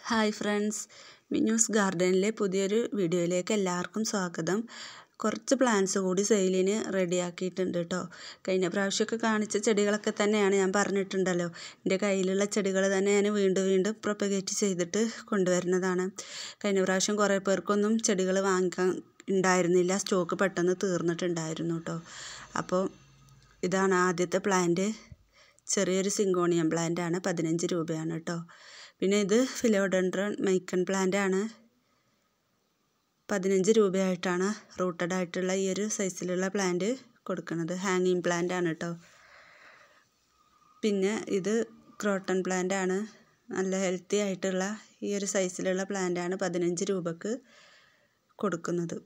hi friends മിന്നൂസ് ഗാർഡനിലെ പുതിയൊരു വീഡിയോയിലേക്ക് എല്ലാവർക്കും സ്വാഗതം കുറച്ച് പ്ലാന്റ്സ് കൂടി സെയിലിന് റെഡിയാക്കിയിട്ടുണ്ട് കേട്ടോ കഴിഞ്ഞ പ്രാവശ്യമൊക്കെ കാണിച്ച ചെടികളൊക്കെ തന്നെയാണ് ഞാൻ പറഞ്ഞിട്ടുണ്ടല്ലോ എൻ്റെ കയ്യിലുള്ള ചെടികൾ തന്നെ ഞാൻ വീണ്ടും വീണ്ടും പ്രൊപ്പഗേറ്റ് ചെയ്തിട്ട് കൊണ്ടുവരുന്നതാണ് കഴിഞ്ഞ പ്രാവശ്യം കുറേ പേർക്കൊന്നും ചെടികൾ വാങ്ങിക്കാൻ ഉണ്ടായിരുന്നില്ല സ്റ്റോക്ക് പെട്ടെന്ന് തീർന്നിട്ടുണ്ടായിരുന്നു കേട്ടോ അപ്പോൾ ഇതാണ് ആദ്യത്തെ പ്ലാന്റ് ചെറിയൊരു സിങ്കോണിയം പ്ലാന്റ് ആണ് പതിനഞ്ച് രൂപയാണ് കേട്ടോ പിന്നെ ഇത് ഫിലോഡൻഡ്രൺ മൈക്കൺ പ്ലാന്റ് ആണ് പതിനഞ്ച് രൂപയായിട്ടാണ് റൂട്ടഡ് ആയിട്ടുള്ള ഈ ഒരു സൈസിലുള്ള പ്ലാന്റ് കൊടുക്കുന്നത് ഹാങ്ങിങ് പ്ലാന്റ് ആണ് കേട്ടോ പിന്നെ ഇത് ക്രോട്ടൺ പ്ലാന്റ് ആണ് നല്ല ഹെൽത്തി ആയിട്ടുള്ള ഈ ഒരു സൈസിലുള്ള പ്ലാന്റ് ആണ് പതിനഞ്ച് രൂപക്ക് കൊടുക്കുന്നത്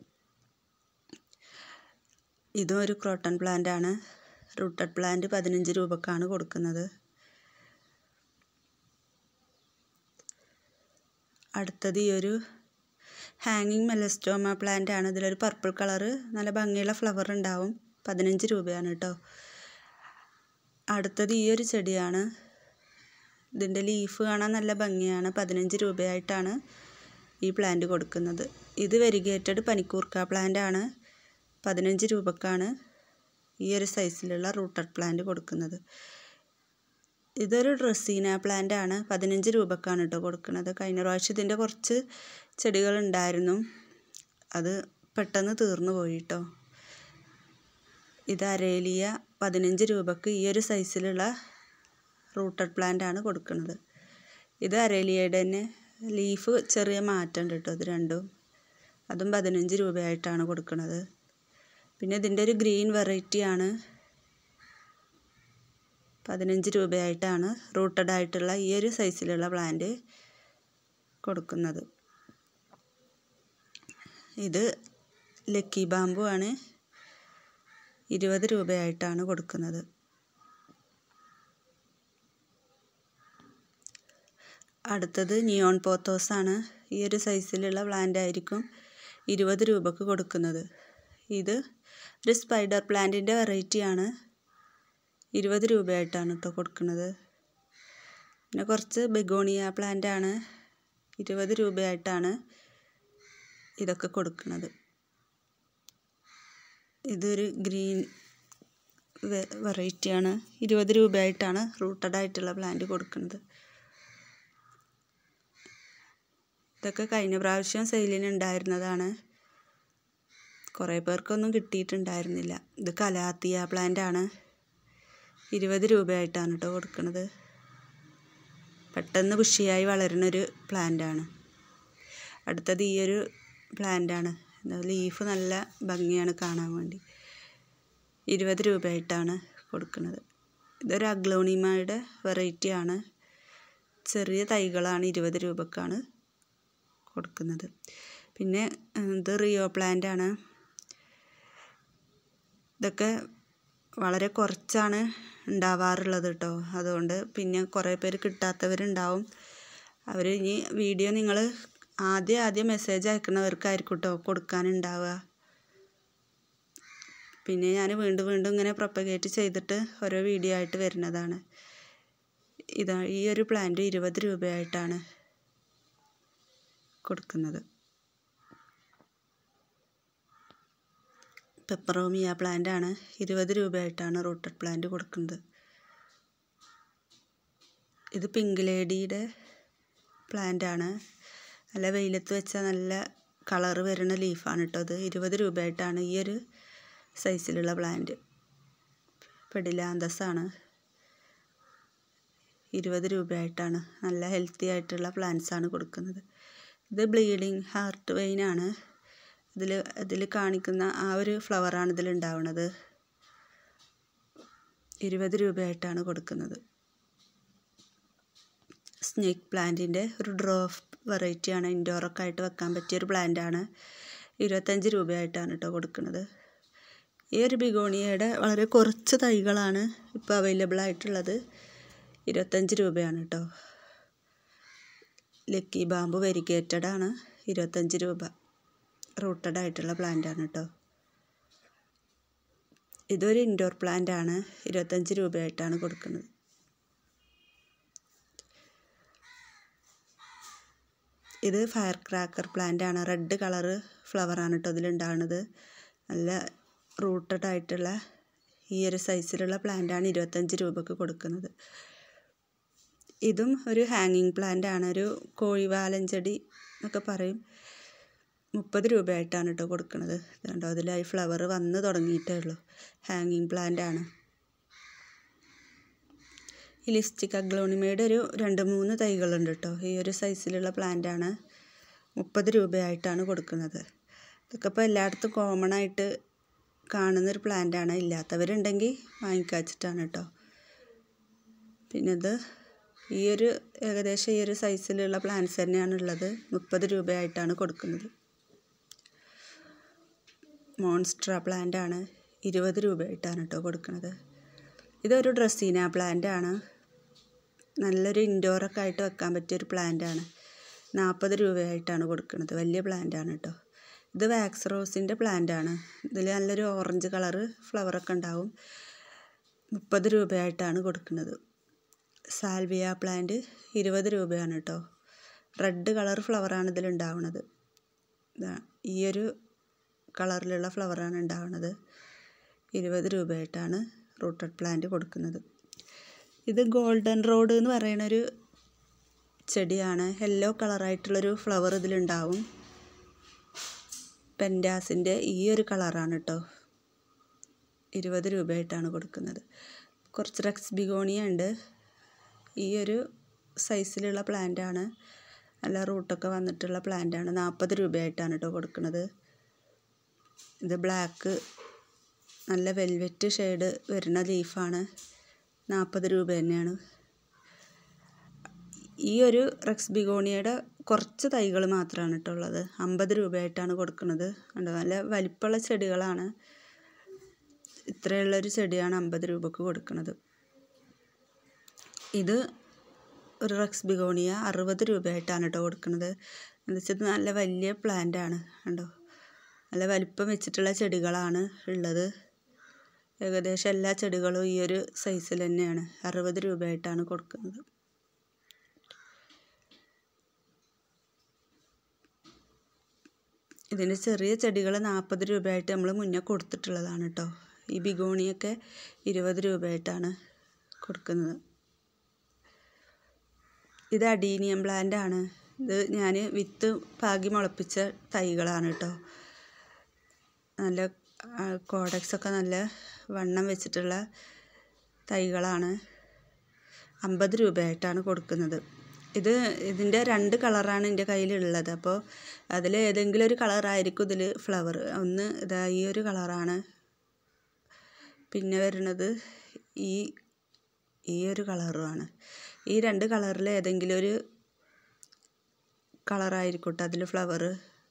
ഇതും ഒരു ക്രോട്ടൺ പ്ലാന്റ് ആണ് റൂട്ടഡ് പ്ലാന്റ് പതിനഞ്ച് രൂപക്കാണ് കൊടുക്കുന്നത് അടുത്തത് ഈ ഒരു ഹാങ്ങിങ് മെലസ്റ്റോമ പ്ലാന്റ് ആണ് ഇതിലൊരു പർപ്പിൾ കളറ് നല്ല ഭംഗിയുള്ള ഫ്ലവർ ഉണ്ടാവും പതിനഞ്ച് രൂപയാണ് കേട്ടോ അടുത്തത് ഈ ഒരു ചെടിയാണ് ഇതിൻ്റെ ലീഫ് കാണാൻ നല്ല ഭംഗിയാണ് പതിനഞ്ച് രൂപയായിട്ടാണ് ഈ പ്ലാന്റ് കൊടുക്കുന്നത് ഇത് വെരിഗേറ്റഡ് പനിക്കൂർക്ക പ്ലാന്റ് ആണ് പതിനഞ്ച് രൂപക്കാണ് ഈ ഒരു സൈസിലുള്ള റൂട്ടഡ് പ്ലാന്റ് കൊടുക്കുന്നത് ഇതൊരു ഡ്രസ്സീന പ്ലാന്റ് ആണ് പതിനഞ്ച് രൂപക്കാണ് കേട്ടോ കൊടുക്കുന്നത് കഴിഞ്ഞ പ്രാവശ്യം ഇതിൻ്റെ കുറച്ച് ചെടികൾ ഉണ്ടായിരുന്നു അത് പെട്ടെന്ന് തീർന്നു പോയി കേട്ടോ ഇത് അരേലിയ പതിനഞ്ച് രൂപക്ക് ഈ ഒരു സൈസിലുള്ള റൂട്ടഡ് പ്ലാന്റ് ആണ് കൊടുക്കുന്നത് ഇത് അരേലിയയുടെ തന്നെ ലീഫ് ചെറിയ മാറ്റമുണ്ട് കേട്ടോ ഇത് രണ്ടും അതും പതിനഞ്ച് രൂപയായിട്ടാണ് കൊടുക്കുന്നത് പിന്നെ ഇതിൻ്റെ ഒരു ഗ്രീൻ വെറൈറ്റി ആണ് പതിനഞ്ച് രൂപയായിട്ടാണ് റൂട്ടഡ് ആയിട്ടുള്ള ഈ ഒരു സൈസിലുള്ള പ്ലാന്റ് കൊടുക്കുന്നത് ഇത് ലക്കി ബാമ്പു ആണ് ഇരുപത് രൂപയായിട്ടാണ് കൊടുക്കുന്നത് അടുത്തത് നിയോൺ പോത്തോസ് ആണ് ഈ ഒരു സൈസിലുള്ള പ്ലാന്റ് ആയിരിക്കും ഇരുപത് രൂപക്ക് കൊടുക്കുന്നത് ഇത് ഒരു സ്പൈഡർ പ്ലാന്റിൻ്റെ വെറൈറ്റിയാണ് ഇരുപത് രൂപയായിട്ടാണ് കേട്ടോ കൊടുക്കുന്നത് പിന്നെ കുറച്ച് ബെഗോണിയ പ്ലാന്റ് ആണ് ഇരുപത് രൂപയായിട്ടാണ് ഇതൊക്കെ കൊടുക്കുന്നത് ഇതൊരു ഗ്രീൻ വെറൈറ്റിയാണ് ഇരുപത് രൂപയായിട്ടാണ് റൂട്ടഡ് ആയിട്ടുള്ള പ്ലാന്റ് കൊടുക്കുന്നത് ഇതൊക്കെ കഴിഞ്ഞ പ്രാവശ്യം സെയിലിന് ഉണ്ടായിരുന്നതാണ് കുറേ പേർക്കൊന്നും കിട്ടിയിട്ടുണ്ടായിരുന്നില്ല ഇത് കലാത്തിയ പ്ലാന്റ് ആണ് ഇരുപത് രൂപയായിട്ടാണ് കേട്ടോ കൊടുക്കുന്നത് പെട്ടെന്ന് ബുഷിയായി വളരുന്നൊരു പ്ലാന്റാണ് അടുത്തത് ഈ ഒരു പ്ലാന്റാണ് ലീഫ് നല്ല ഭംഗിയാണ് കാണാൻ വേണ്ടി ഇരുപത് രൂപയായിട്ടാണ് കൊടുക്കുന്നത് ഇതൊരു അഗ്ലോണിമയുടെ വെറൈറ്റി ആണ് ചെറിയ തൈകളാണ് ഇരുപത് രൂപക്കാണ് കൊടുക്കുന്നത് പിന്നെ ഇത് റിയോ പ്ലാന്റ് ആണ് ഇതൊക്കെ വളരെ കുറച്ചാണ് ഉണ്ടാവാറുള്ളത് കേട്ടോ അതുകൊണ്ട് പിന്നെ കുറേ പേര് കിട്ടാത്തവരുണ്ടാവും അവർ ഇനി വീഡിയോ നിങ്ങൾ ആദ്യം ആദ്യം മെസ്സേജ് അയക്കുന്നവർക്കായിരിക്കും കേട്ടോ കൊടുക്കാനുണ്ടാവുക പിന്നെ ഞാൻ വീണ്ടും വീണ്ടും ഇങ്ങനെ പ്രൊപ്പഗേറ്റ് ചെയ്തിട്ട് ഓരോ വീഡിയോ ആയിട്ട് വരുന്നതാണ് ഇതാ ഈ ഒരു പ്ലാന്റ് ഇരുപത് രൂപയായിട്ടാണ് കൊടുക്കുന്നത് പെപ്പറോമിയ പ്ലാന്റ് ആണ് ഇരുപത് രൂപയായിട്ടാണ് റൂട്ടഡ് പ്ലാന്റ് കൊടുക്കുന്നത് ഇത് പിങ്ക് ലേഡിയുടെ പ്ലാന്റ് ആണ് നല്ല വെയിലത്ത് വെച്ചാൽ നല്ല കളറ് വരുന്ന ലീഫാണ് കേട്ടോ അത് ഇരുപത് രൂപയായിട്ടാണ് ഈ ഒരു സൈസിലുള്ള പ്ലാന്റ് പെഡിലാന്തസ് ആണ് ഇരുപത് രൂപയായിട്ടാണ് നല്ല ഹെൽത്തി ആയിട്ടുള്ള പ്ലാന്റ്സ് ആണ് കൊടുക്കുന്നത് ഇത് ബ്ലീഡിങ് ഹാർട്ട് വെയിൻ ആണ് ഇതിൽ ഇതിൽ കാണിക്കുന്ന ആ ഒരു ഫ്ലവറാണ് ഇതിൽ ഉണ്ടാവുന്നത് ഇരുപത് രൂപയായിട്ടാണ് കൊടുക്കുന്നത് സ്നേക്ക് പ്ലാന്റിൻ്റെ ഒരു ഡ്രോഫ് വെറൈറ്റിയാണ് ഇൻഡോറൊക്കെ ആയിട്ട് വെക്കാൻ പറ്റിയൊരു പ്ലാന്റാണ് ഇരുപത്തഞ്ച് രൂപയായിട്ടാണ് കേട്ടോ കൊടുക്കുന്നത് ഈ ഒരു ബിഗോണിയയുടെ വളരെ കുറച്ച് തൈകളാണ് ഇപ്പോൾ അവൈലബിൾ ആയിട്ടുള്ളത് ഇരുപത്തഞ്ച് രൂപയാണ് കേട്ടോ ലക്കി ബാമ്പു വെരിഗേറ്റഡ് ആണ് ഇരുപത്തഞ്ച് രൂപ റൂട്ടഡ് ആയിട്ടുള്ള പ്ലാന്റ് ആണ് കേട്ടോ ഇതൊരു ഇൻഡോർ പ്ലാന്റ് ആണ് ഇരുപത്തഞ്ച് രൂപയായിട്ടാണ് കൊടുക്കുന്നത് ഇത് ഫയർ ക്രാക്കർ പ്ലാന്റ് ആണ് റെഡ് കളറ് ഫ്ലവറാണ് കേട്ടോ ഇതിലുണ്ടാകുന്നത് നല്ല റൂട്ടഡ് ആയിട്ടുള്ള ഈ ഒരു സൈസിലുള്ള പ്ലാന്റാണ് ഇരുപത്തഞ്ച് രൂപക്ക് കൊടുക്കുന്നത് ഇതും ഒരു ഹാങ്ങിങ് പ്ലാന്റ് ആണ് ഒരു കോഴിവാലൻ ചെടി എന്നൊക്കെ പറയും മുപ്പത് രൂപയായിട്ടാണ് കേട്ടോ കൊടുക്കുന്നത് കണ്ടോ അതിലായി ഫ്ലവർ വന്ന് തുടങ്ങിയിട്ടേ ഉള്ളൂ ഹാങ്ങിങ് പ്ലാന്റ് ആണ് ഈ ലിസ്റ്റിക് അഗ്ലോണിമയുടെ ഒരു രണ്ട് മൂന്ന് തൈകളുണ്ട് കേട്ടോ ഈ ഒരു സൈസിലുള്ള പ്ലാന്റ് ആണ് മുപ്പത് രൂപയായിട്ടാണ് കൊടുക്കുന്നത് ഇതൊക്കെ ഇപ്പോൾ എല്ലായിടത്തും കോമൺ ആയിട്ട് കാണുന്നൊരു പ്ലാന്റ് ആണ് ഇല്ലാത്തവരുണ്ടെങ്കിൽ വാങ്ങിക്കാച്ചിട്ടാണ് കേട്ടോ പിന്നെ ഇത് ഈ ഒരു ഏകദേശം ഈ ഒരു സൈസിലുള്ള പ്ലാന്റ്സ് തന്നെയാണ് ഉള്ളത് മുപ്പത് രൂപയായിട്ടാണ് കൊടുക്കുന്നത് മോൺസ്ട്ര പ്ലാന്റ് ആണ് ഇരുപത് രൂപയായിട്ടാണ് കേട്ടോ കൊടുക്കുന്നത് ഇതൊരു ഡ്രസ്സീന പ്ലാന്റ് ആണ് നല്ലൊരു ഇൻഡോറൊക്കെ ആയിട്ട് വെക്കാൻ പറ്റിയൊരു പ്ലാന്റ് ആണ് നാൽപ്പത് രൂപയായിട്ടാണ് കൊടുക്കുന്നത് വലിയ പ്ലാന്റ് ആണ് കേട്ടോ ഇത് വാക്സ് റോസിൻ്റെ പ്ലാന്റ് ആണ് ഇതിൽ നല്ലൊരു ഓറഞ്ച് കളറ് ഫ്ലവറൊക്കെ ഉണ്ടാവും മുപ്പത് രൂപയായിട്ടാണ് കൊടുക്കുന്നത് സാൽവിയ പ്ലാന്റ് ഇരുപത് രൂപയാണ് കേട്ടോ റെഡ് കളർ ഫ്ലവറാണ് ഇതിലുണ്ടാവുന്നത് ഈ ഒരു കളറിലുള്ള ഫ്ലവറാണ് ഉണ്ടാവുന്നത് ഇരുപത് രൂപയായിട്ടാണ് റൂട്ടഡ് പ്ലാന്റ് കൊടുക്കുന്നത് ഇത് ഗോൾഡൻ റോഡ് എന്ന് പറയുന്നൊരു ചെടിയാണ് യെല്ലോ കളറായിട്ടുള്ളൊരു ഫ്ലവർ ഇതിലുണ്ടാവും പെൻഡാസിൻ്റെ ഈ ഒരു കളറാണ് കേട്ടോ ഇരുപത് രൂപയായിട്ടാണ് കൊടുക്കുന്നത് കുറച്ച് റെക്സ് ബിഗോണിയ ഉണ്ട് ഈ ഒരു സൈസിലുള്ള പ്ലാന്റാണ് നല്ല റൂട്ടൊക്കെ വന്നിട്ടുള്ള പ്ലാന്റാണ് നാൽപ്പത് രൂപയായിട്ടാണ് കേട്ടോ കൊടുക്കുന്നത് ഇത് ബ്ലാക്ക് നല്ല വെൽവെറ്റ് ഷെയ്ഡ് വരുന്ന ലീഫാണ് നാൽപ്പത് രൂപ തന്നെയാണ് ഈ ഒരു റെക്സ് ബിഗോണിയയുടെ കുറച്ച് തൈകൾ മാത്രമാണ് കേട്ടോ ഉള്ളത് അമ്പത് രൂപയായിട്ടാണ് കൊടുക്കുന്നത് കണ്ടോ നല്ല വലിപ്പമുള്ള ചെടികളാണ് ഇത്രയുള്ളൊരു ചെടിയാണ് അമ്പത് രൂപക്ക് കൊടുക്കുന്നത് ഇത് ഒരു റെക്സ് ബിഗോണിയ അറുപത് രൂപയായിട്ടാണ് കേട്ടോ കൊടുക്കുന്നത് എന്ന് വെച്ചാൽ നല്ല വലിയ പ്ലാന്റ് ആണ് കണ്ടോ നല്ല വലിപ്പം വെച്ചിട്ടുള്ള ചെടികളാണ് ഉള്ളത് ഏകദേശം എല്ലാ ചെടികളും ഈ ഒരു സൈസിൽ തന്നെയാണ് അറുപത് രൂപയായിട്ടാണ് കൊടുക്കുന്നത് ഇതിൻ്റെ ചെറിയ ചെടികൾ നാൽപ്പത് രൂപയായിട്ട് നമ്മൾ മുന്നേ കൊടുത്തിട്ടുള്ളതാണ് കേട്ടോ ഈ ബിഗോണിയൊക്കെ ഇരുപത് രൂപയായിട്ടാണ് കൊടുക്കുന്നത് ഇത് അഡീനിയം പ്ലാന്റ് ആണ് ഇത് ഞാൻ വിത്ത് പാകി മുളപ്പിച്ച തൈകളാണ് കേട്ടോ നല്ല കോഡക്സ് ഒക്കെ നല്ല വണ്ണം വെച്ചിട്ടുള്ള തൈകളാണ് അമ്പത് രൂപയായിട്ടാണ് കൊടുക്കുന്നത് ഇത് ഇതിൻ്റെ രണ്ട് കളറാണ് എൻ്റെ കയ്യിലുള്ളത് അപ്പോൾ അതിൽ ഏതെങ്കിലും ഒരു കളറായിരിക്കും ഇതിൽ ഫ്ലവർ ഒന്ന് ഇതാ ഈ ഒരു കളറാണ് പിന്നെ വരുന്നത് ഈ ഈ ഒരു കളറുമാണ് ഈ രണ്ട് കളറിൽ ഏതെങ്കിലും ഒരു കളറായിരിക്കും കേട്ടോ അതിൽ ഫ്ലവർ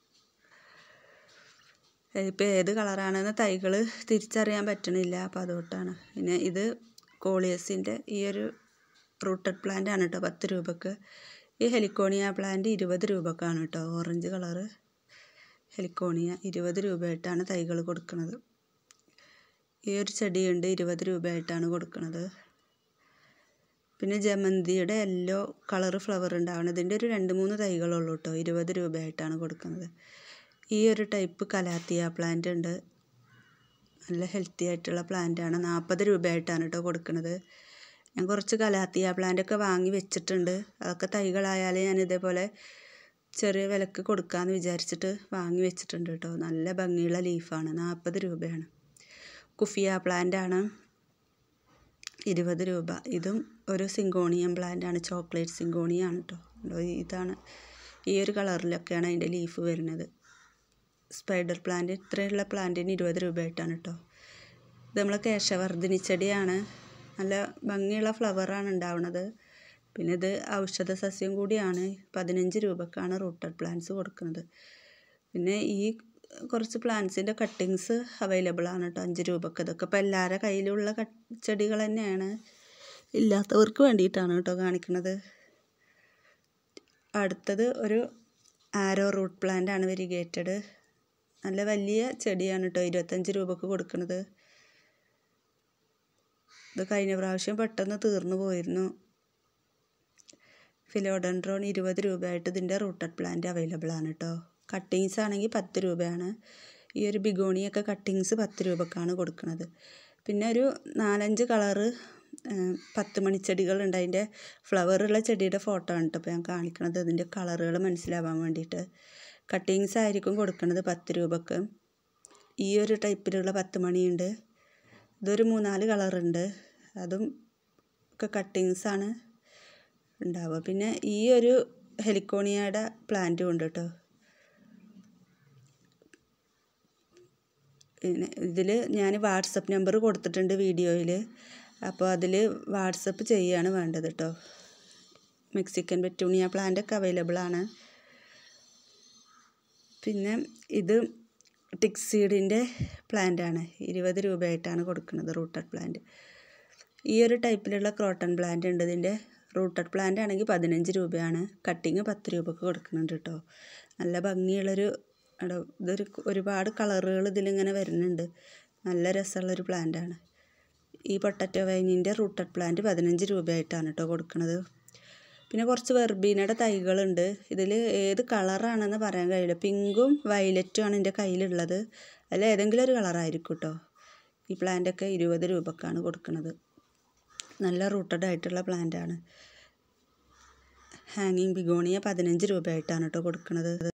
ഇപ്പോൾ ഏത് കളറാണെന്ന് തൈകൾ തിരിച്ചറിയാൻ പറ്റണില്ല അപ്പോൾ അതുകൊണ്ടാണ് പിന്നെ ഇത് കോളിയസിൻ്റെ ഈ ഒരു റൂട്ടഡ് പ്ലാന്റ് ആണ് കേട്ടോ പത്ത് രൂപക്ക് ഈ ഹെലിക്കോണിയ പ്ലാന്റ് ഇരുപത് രൂപക്കാണ് കേട്ടോ ഓറഞ്ച് കളറ് ഹെലിക്കോണിയ ഇരുപത് രൂപയായിട്ടാണ് തൈകൾ കൊടുക്കുന്നത് ഈ ഒരു ചെടിയുണ്ട് ഇരുപത് രൂപയായിട്ടാണ് കൊടുക്കുന്നത് പിന്നെ ജമന്തിയുടെ യെല്ലോ കളർ ഫ്ലവർ ഉണ്ടാവണം ഇതിൻ്റെ ഒരു രണ്ട് മൂന്ന് തൈകളുള്ളൂ കേട്ടോ ഇരുപത് രൂപയായിട്ടാണ് കൊടുക്കുന്നത് ഈ ഒരു ടൈപ്പ് കലാത്തിയ പ്ലാന്റ് ഉണ്ട് നല്ല ഹെൽത്തി ആയിട്ടുള്ള പ്ലാന്റ് ആണ് നാൽപ്പത് രൂപയായിട്ടാണ് കേട്ടോ കൊടുക്കുന്നത് ഞാൻ കുറച്ച് കലാത്തിയ പ്ലാന്റ് ഒക്കെ വാങ്ങി വെച്ചിട്ടുണ്ട് അതൊക്കെ തൈകളായാലും ഞാൻ ഇതേപോലെ ചെറിയ വിലക്ക് കൊടുക്കാമെന്ന് വിചാരിച്ചിട്ട് വാങ്ങി വെച്ചിട്ടുണ്ട് കേട്ടോ നല്ല ഭംഗിയുള്ള ലീഫാണ് നാൽപ്പത് രൂപയാണ് കുഫിയ പ്ലാന്റ് ആണ് ഇരുപത് രൂപ ഇതും ഒരു സിങ്കോണിയം പ്ലാന്റ് ആണ് ചോക്ലേറ്റ് സിങ്കോണിയാണ് കേട്ടോ ഇതാണ് ഈ ഒരു കളറിലൊക്കെയാണ് അതിൻ്റെ ലീഫ് വരുന്നത് സ്പൈഡർ പ്ലാന്റ് ഇത്രയുള്ള പ്ലാന്റിന് ഇരുപത് രൂപയായിട്ടാണ് കേട്ടോ ഇത് നമ്മൾ കേശവർദ്ധിനി ചെടിയാണ് നല്ല ഭംഗിയുള്ള ഫ്ലവറാണ് ഉണ്ടാവുന്നത് പിന്നെ ഇത് ഔഷധ സസ്യം കൂടിയാണ് പതിനഞ്ച് രൂപക്കാണ് റൂട്ടഡ് പ്ലാന്റ്സ് കൊടുക്കുന്നത് പിന്നെ ഈ കുറച്ച് പ്ലാന്റ്സിൻ്റെ കട്ടിങ്സ് അവൈലബിൾ ആണ് കേട്ടോ അഞ്ച് രൂപക്ക് ഇതൊക്കെ ഇപ്പോൾ എല്ലാവരുടെ കയ്യിലുള്ള ചെടികൾ തന്നെയാണ് ഇല്ലാത്തവർക്ക് വേണ്ടിയിട്ടാണ് കേട്ടോ കാണിക്കുന്നത് അടുത്തത് ഒരു ആരോ റൂട്ട് പ്ലാന്റ് ആണ് വെരിഗേറ്റഡ് നല്ല വലിയ ചെടിയാണ് കേട്ടോ ഇരുപത്തഞ്ച് രൂപക്ക് കൊടുക്കുന്നത് ഇത് കഴിഞ്ഞ പ്രാവശ്യം പെട്ടെന്ന് തീർന്നു പോയിരുന്നു ഫിലോഡൻഡ്രോൺ ഇരുപത് രൂപയായിട്ട് ഇതിൻ്റെ റൂട്ടഡ് പ്ലാന്റ് അവൈലബിൾ ആണ് കേട്ടോ കട്ടിങ്സ് ആണെങ്കിൽ പത്ത് രൂപയാണ് ഈ ഒരു ബിഗോണിയൊക്കെ കട്ടിങ്സ് പത്ത് രൂപക്കാണ് കൊടുക്കുന്നത് പിന്നെ ഒരു നാലഞ്ച് കളറ് പത്ത് മണിച്ചെടികളുണ്ട് അതിൻ്റെ ഫ്ലവറുള്ള ചെടിയുടെ ഫോട്ടോ ആണ് കേട്ടോ ഇപ്പോൾ ഞാൻ കാണിക്കണത് അതിൻ്റെ കളറുകൾ മനസ്സിലാവാൻ വേണ്ടിയിട്ട് കട്ടിങ്സ് ആയിരിക്കും കൊടുക്കുന്നത് പത്ത് രൂപക്ക് ഈ ഒരു ടൈപ്പിലുള്ള പത്ത് മണിയുണ്ട് ഇതൊരു മൂന്നാല് കളറുണ്ട് അതും ഒക്കെ കട്ടിങ്സ് ആണ് ഉണ്ടാവുക പിന്നെ ഈ ഒരു ഹെലിക്കോണിയയുടെ പ്ലാന്റും ഉണ്ട് കേട്ടോ പിന്നെ ഇതിൽ ഞാൻ വാട്സപ്പ് നമ്പർ കൊടുത്തിട്ടുണ്ട് വീഡിയോയിൽ അപ്പോൾ അതിൽ വാട്സപ്പ് ചെയ്യുകയാണ് വേണ്ടത് കേട്ടോ മെക്സിക്കൻ പെറ്റൂണിയ പ്ലാന്റ് ഒക്കെ അവൈലബിൾ ആണ് പിന്നെ ഇത് ടിക്സീഡിൻ്റെ പ്ലാന്റ് ആണ് ഇരുപത് രൂപയായിട്ടാണ് കൊടുക്കുന്നത് റൂട്ടഡ് പ്ലാന്റ് ഈ ഒരു ടൈപ്പിലുള്ള ക്രോട്ടൺ പ്ലാന്റ് ഉണ്ട് ഇതിൻ്റെ റൂട്ടഡ് പ്ലാന്റ് ആണെങ്കിൽ പതിനഞ്ച് രൂപയാണ് കട്ടിങ് പത്ത് രൂപക്ക് കൊടുക്കുന്നുണ്ട് കേട്ടോ നല്ല ഭംഗിയുള്ളൊരു എടോ ഇതൊരു ഒരുപാട് കളറുകൾ ഇതിലിങ്ങനെ വരുന്നുണ്ട് നല്ല രസമുള്ളൊരു പ്ലാന്റാണ് ഈ പൊട്ടറ്റോ വൈനിൻ്റെ റൂട്ടഡ് പ്ലാന്റ് പതിനഞ്ച് രൂപയായിട്ടാണ് കേട്ടോ കൊടുക്കുന്നത് പിന്നെ കുറച്ച് വെർബീനയുടെ തൈകളുണ്ട് ഇതിൽ ഏത് കളറാണെന്ന് പറയാൻ കഴിയില്ല പിങ്കും വയലറ്റും ആണ് എൻ്റെ കയ്യിലുള്ളത് അതിൽ ഏതെങ്കിലും ഒരു കളറായിരിക്കും കേട്ടോ ഈ പ്ലാന്റൊക്കെ ഇരുപത് രൂപക്കാണ് കൊടുക്കുന്നത് നല്ല റൂട്ടഡ് ആയിട്ടുള്ള പ്ലാന്റാണ് ഹാങ്ങിങ് ബിഗോണിയ പതിനഞ്ച് രൂപയായിട്ടാണ് കേട്ടോ കൊടുക്കുന്നത്